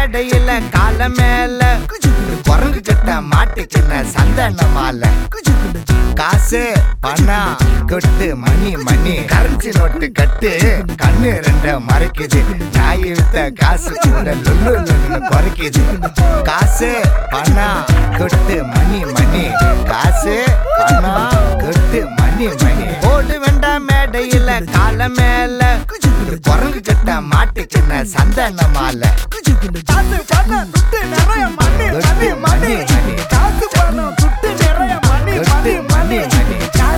மேடையில கால மேல குரங்கு கிட்ட மாட்டுக்கின சந்தன மாலை காசு பணம் கொட்டு மணி மணி கரன்சி நோட்டு கட்டு கண்ணு ரெண்ட மறைக்குது நாய் வித்த காசு கூட லுல்லு லுல்லுன்னு குறைக்குது காசு பணம் கொட்டு மணி மணி காசு பணம் கொட்டு மணி மணி ஓடு வேண்டாம் மேடையில கால மேல குரங்கு கிட்ட மாட்டுக்கின சந்தன மாலை காசு பணம் துட்டு நிறைய மணி மணி மணி மணி, மணி. காசு பணம் துட்டு நிறைய மணி கொட்டு மணி மணி மணி மணி